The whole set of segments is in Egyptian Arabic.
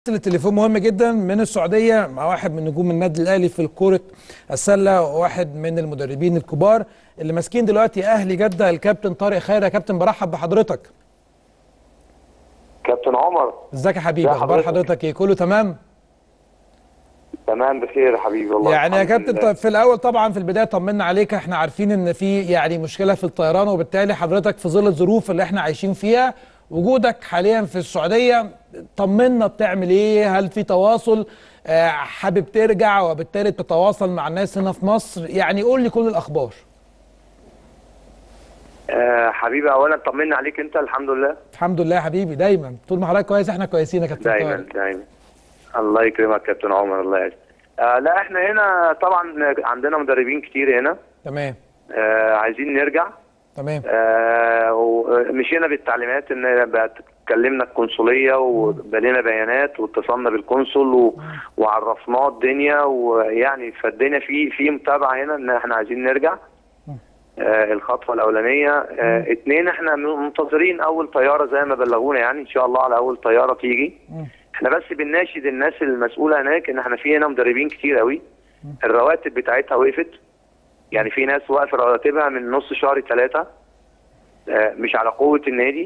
التليفون مهم جدا من السعوديه مع واحد من نجوم النادي الاهلي في كره السله وواحد من المدربين الكبار اللي ماسكين دلوقتي اهلي جده الكابتن طارق خير يا كابتن برحب بحضرتك كابتن عمر ازيك يا حبيبي ازي اخبار حضرتك؟ حضرتك ايه كله تمام تمام بخير يا حبيبي والله يعني يا الحمد كابتن لله. طيب في الاول طبعا في البدايه طمنا عليك احنا عارفين ان في يعني مشكله في الطيران وبالتالي حضرتك في ظل الظروف اللي احنا عايشين فيها وجودك حاليا في السعوديه طمنا بتعمل ايه هل في تواصل آه، حابب ترجع وبالتالي تتواصل مع الناس هنا في مصر يعني قول لي كل الاخبار آه حبيبي اولا طمنا عليك انت الحمد لله الحمد لله يا حبيبي دايما طول ما حضرتك كويس احنا كويسين يا كابتن دايما طارق دايما الله يكرمك كابتن عمر الله يعزك آه لا احنا هنا طبعا عندنا مدربين كتير هنا تمام آه عايزين نرجع تمام آه ومشينا بالتعليمات ان بقت كلمنا القنصليه وبنينا بيانات واتصلنا بالقنصل و... وعرفناه الدنيا ويعني فالدنيا في في متابعه هنا ان احنا عايزين نرجع آه الخطوه الاولانيه آه اتنين احنا منتظرين اول طياره زي ما بلغونا يعني ان شاء الله على اول طياره تيجي مم. احنا بس بنناشد الناس المسؤوله هناك ان احنا في هنا مدربين كتير قوي الرواتب بتاعتها وقفت يعني في ناس واقفه رواتبها من نص شهر ثلاثه مش على قوه النادي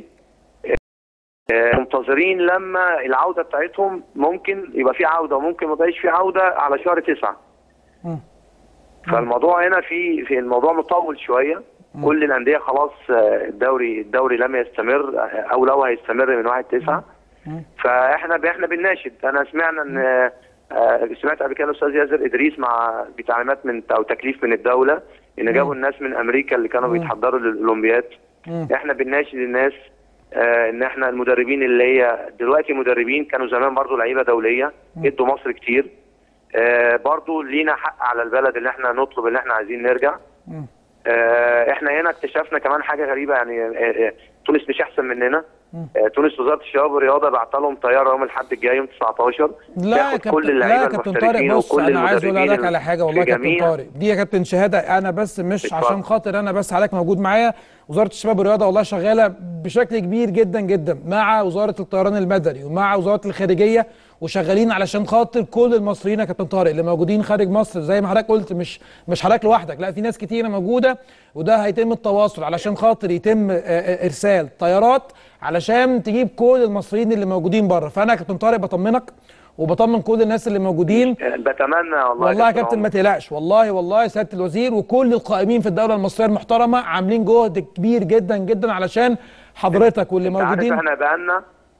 آه، منتظرين لما العوده بتاعتهم ممكن يبقى في عوده وممكن ما يبقاش في عوده على شهر تسعه مم. فالموضوع هنا في في الموضوع مطول شويه كل الانديه خلاص آه، الدوري الدوري لم يستمر آه، او لو هيستمر من 1 9 مم. فاحنا ب- احنا بنناشد انا سمعنا ان آه، آه، سمعت قبل كده الاستاذ ياسر ادريس مع بتعليمات من او تكليف من الدوله ان جابوا الناس من امريكا اللي كانوا بيتحضروا للاولمبياد مم. احنا بنناشد الناس آه، ان احنا المدربين اللي هي دلوقتي مدربين كانوا زمان برضو لعيبه دوليه ادوا مصر كتير آه، برضو لينا حق على البلد اللي احنا نطلب اللي احنا عايزين نرجع مم. آه، احنا هنا اكتشفنا كمان حاجه غريبه يعني آه، آه، تونس مش احسن مننا آه، تونس وزاره الشباب والرياضه بعت لهم طياره يوم الاحد الجاي يوم 19 لا يا تاخد كل كابتن لا اللعيبه يا كابتن طارق المحترفين بص وكل انا عايز اقول المدربين لك على حاجه والله يا في كابتن جميع- طارق دي يا كابتن شهاده انا بس مش اتفضل. عشان خاطر انا بس حضرتك موجود معايا وزاره الشباب والرياضه والله شغاله بشكل كبير جدا جدا مع وزاره الطيران المدني ومع وزاره الخارجيه وشغالين علشان خاطر كل المصريين يا كابتن طارق اللي موجودين خارج مصر زي ما حضرتك قلت مش مش حضرتك لوحدك لا في ناس كتيره موجوده وده هيتم التواصل علشان خاطر يتم آه، آه، ارسال طيارات علشان تجيب كل المصريين اللي موجودين بره فانا يا كابتن طارق بطمنك وبطمن كل الناس اللي موجودين آه، بتمنى والله والله يا كابتن عمر. ما تقلقش والله والله سياده الوزير وكل القائمين في الدوله المصريه المحترمه عاملين جهد كبير جدا جدا علشان حضرتك واللي انت عارف موجودين احنا بقالنا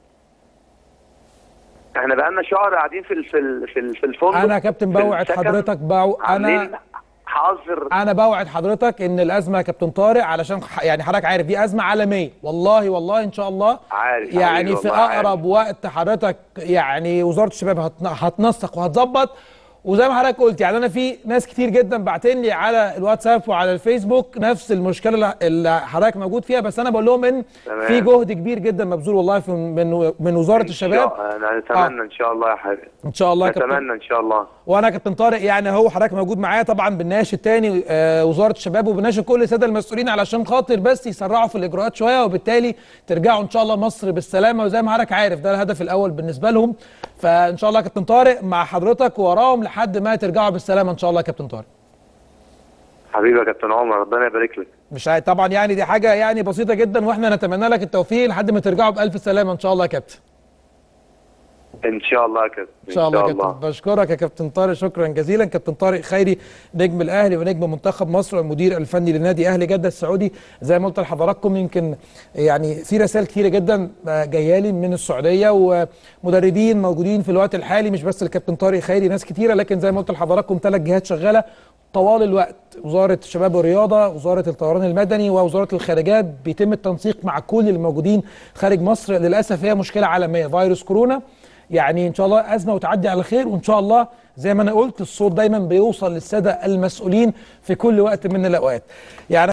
احنا بقالنا شهر قاعدين في ال- في ال- في ال- في الفندق انا يا كابتن في بوعد السكن، حضرتك بو انا عاملين حظر انا بوعد حضرتك ان الازمه يا كابتن طارق علشان ح- يعني حضرتك عارف دي ازمه عالميه والله والله ان شاء الله عارف يعني حبيبي في والله عارف. اقرب وقت حضرتك يعني وزاره الشباب هتن- هتنسق وهتظبط وزي ما حضرتك قلت يعني انا في ناس كتير جدا بعتين لي على الواتساب وعلى الفيسبوك نفس المشكله اللي- اللي حضرتك موجود فيها بس انا بقول لهم ان تمام. في جهد كبير جدا مبذول والله في من من وزاره إن الشباب شاء- انا اتمنى ان شاء الله يا حبيبي ان شاء الله يا كابتن اتمنى ان شاء الله وانا كابتن طارق يعني هو حضرتك موجود معايا طبعا بنناشد تاني آه وزاره الشباب وبنناشد كل الساده المسؤولين علشان خاطر بس يسرعوا في الاجراءات شويه وبالتالي ترجعوا ان شاء الله مصر بالسلامه وزي ما حضرتك عارف ده الهدف الاول بالنسبه لهم فان شاء الله يا كابتن طارق مع حضرتك وراهم لحد ما ترجعوا بالسلامه ان شاء الله يا كابتن طارق حبيبي يا كابتن عمر ربنا يبارك لك مش عاي- طبعا يعني دي حاجه يعني بسيطه جدا واحنا نتمنى لك التوفيق لحد ما ترجعوا بالف سلامه ان شاء الله يا كابتن ان شاء الله يا كابتن ان شاء الله يا كابتن بشكرك يا كابتن طارق شكرا جزيلا كابتن طارق خيري نجم الاهلي ونجم منتخب مصر والمدير الفني لنادي اهلي جده السعودي زي ما قلت لحضراتكم يمكن يعني في رسائل كتيره جدا جايه لي من السعوديه ومدربين موجودين في الوقت الحالي مش بس الكابتن طارق خيري ناس كتيره لكن زي ما قلت لحضراتكم ثلاث جهات شغاله طوال الوقت وزاره الشباب والرياضه وزاره الطيران المدني ووزاره الخارجيه بيتم التنسيق مع كل الموجودين خارج مصر للاسف هي مشكله عالميه فيروس كورونا يعني ان شاء الله ازمه وتعدي على خير وان شاء الله زي ما انا قلت الصوت دايما بيوصل للساده المسؤولين في كل وقت من الاوقات يعني